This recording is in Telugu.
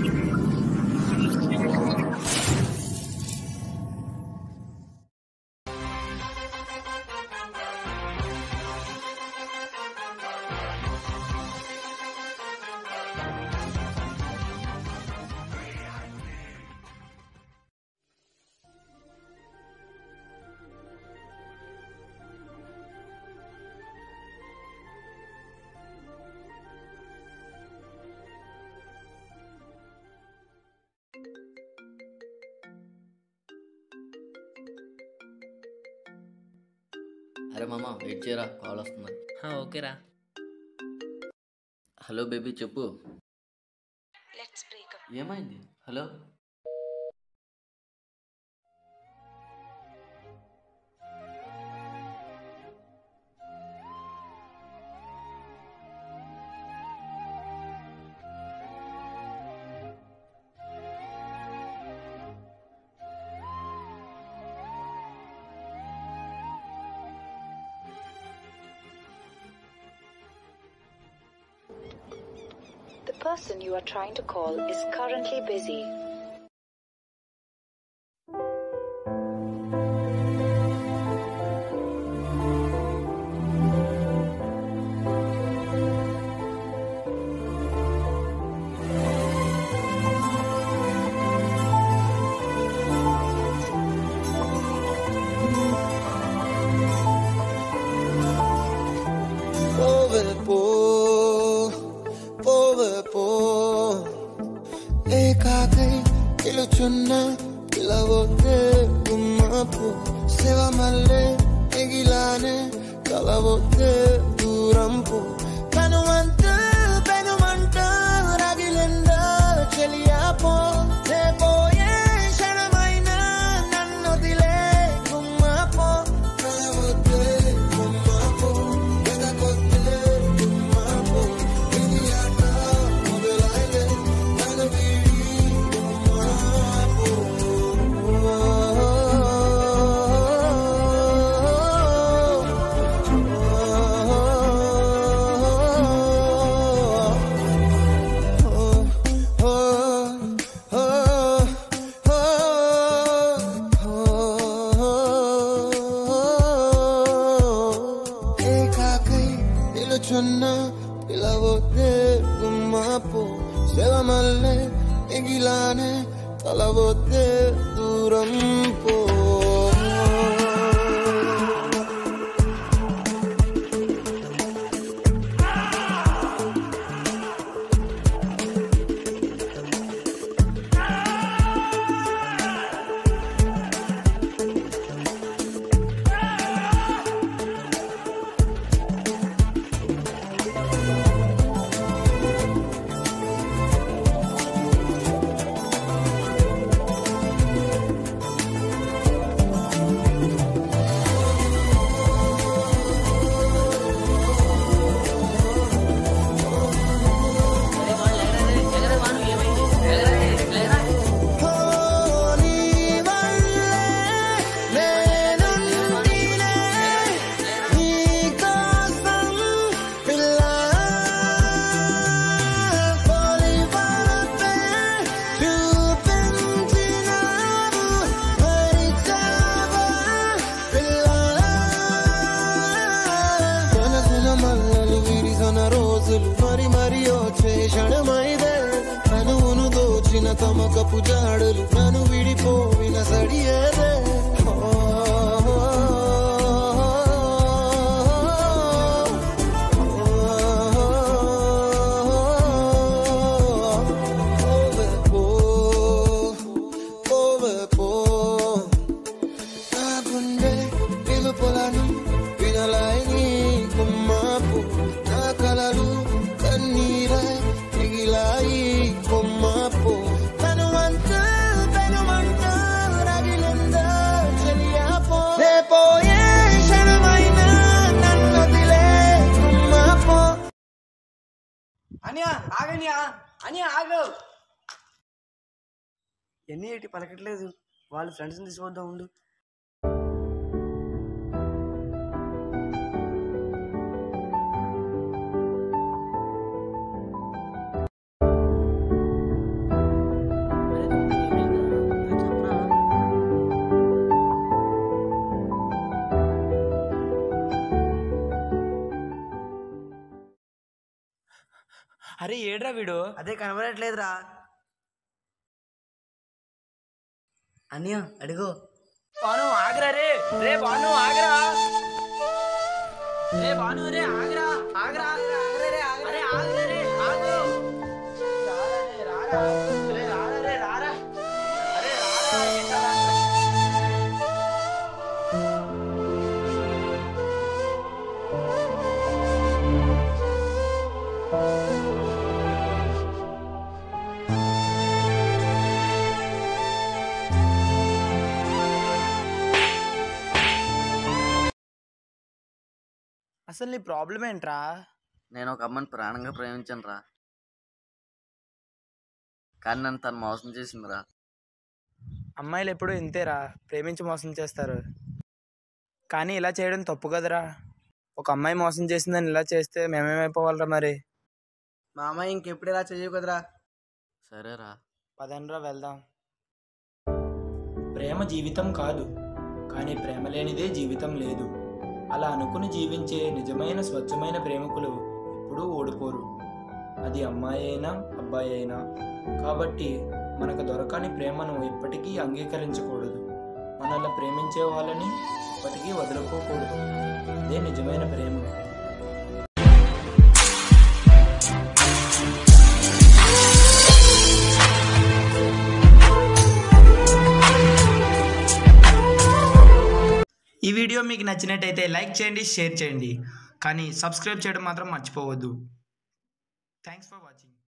అరే మామ వెయిట్ చేయరా కాల్ వస్తుంది ఓకేరా హలో బేబీ చెప్పు Let's break up. ఏమైంది hello The person you are trying to call is currently busy. పోవే పో పోవే పో ఏకాకై పిలుచున్న పిలవొద్దే గుమ్మపు శివ మల్లె ఎగిలానే కలవొద్దే దూరం పో కనుమంత పెనుమంట రగిలింద చెలియా పో నే పోయే క్షణమైన నన్ను దిలే గుమ్మ పో కలవొద్దే గుమ్మ పో వెదకొద్దే గుమ్మ పో ఇది ఆట మొదలైలే నన్ను వీడి గుమ్మ ఏకాకై నిలుచున్న పిలవొద్దే గుమ్మపు శవమల్లే ఎగిలానే కలవొద్దే దూరం పో ఓ నీ వల్లే నేనుండినే నీ కోసం పిల్ల పోలివలపే చూపించినావు మరిచావా పిల్ల మనసున మల్లలు విరిసన రోజులు మరి మరి వచ్చే క్షణమైదే తనువును దోచిన తమకపు జాడులు నన్ను విడిపోయిన సడియేదే ఓ, పోవే పో, పోవే పో. నా గుండె పిలుపులను వినలాయి నీ గుమ్మాపు నా కలలు కన్నీరై మిగిలాయి గుమ్మాపు తనువంత పెనుమంట రగిలిందా చెలియాపో నే పోయే క్షణమైన నన్నదిలే గుమ్మాపో అనియా ఆగనియా అనియా ఆగు ఎన్ని ఏంటి పలకట్లేదు వాళ్ళు ఫ్రెండ్స్ని తీసుకొద్దాం ఉండు అరే ఏడ్రా వీడు అదే కనబడట్లేదురా అన్నయ్య అడిగో బాను ఆగరా రే రే బాను ఆగరా రే బాను రే ఆగరా ఆగరా అరే ఆగరా రే ఆగు రారా రే, రారా. రే, రారా రే, రారా. అరే రారా, ఏంటరా? అసలు నీ ప్రాబ్లం ఏంట్రా నేను ఒక అమ్మని ప్రాణంగా ప్రేమించాను రా కానీ నన్ను తను మోసం చేసిందిరా అమ్మాయిలు ఎప్పుడూ ఇంతేరా ప్రేమించి మోసం చేస్తారు కానీ ఇలా చేయడం తప్పు కదరా ఒక అమ్మాయి మోసం చేసిందని ఇలా చేస్తే మేమేమైపోవాలరా మరి మా అమ్మాయి ఇంకెప్పుడు ఇలా చేయవు కదరా సరేరా పదండ్రా వెళ్దాం ప్రేమ జీవితం కాదు కానీ ప్రేమ లేనిదే జీవితం లేదు అలా అనుకుని జీవించే నిజమైన స్వచ్ఛమైన ప్రేమికులు ఎప్పుడూ ఓడిపోరు అది అమ్మాయి అయినా అబ్బాయి అయినా కాబట్టి మనకు దొరకని ప్రేమను ఎప్పటికీ అంగీకరించకూడదు మనల్ని ప్రేమించే వాళ్ళని ఎప్పటికీ వదులుకోకూడదు అదే నిజమైన ప్రేమ ఈ వీడియో మీకు నచ్చినట్టయితే లైక్ చేయండి షేర్ చేయండి కానీ సబ్స్క్రైబ్ చేయడం మాత్రం మర్చిపోవద్దు థ్యాంక్స్ ఫర్ వాచింగ్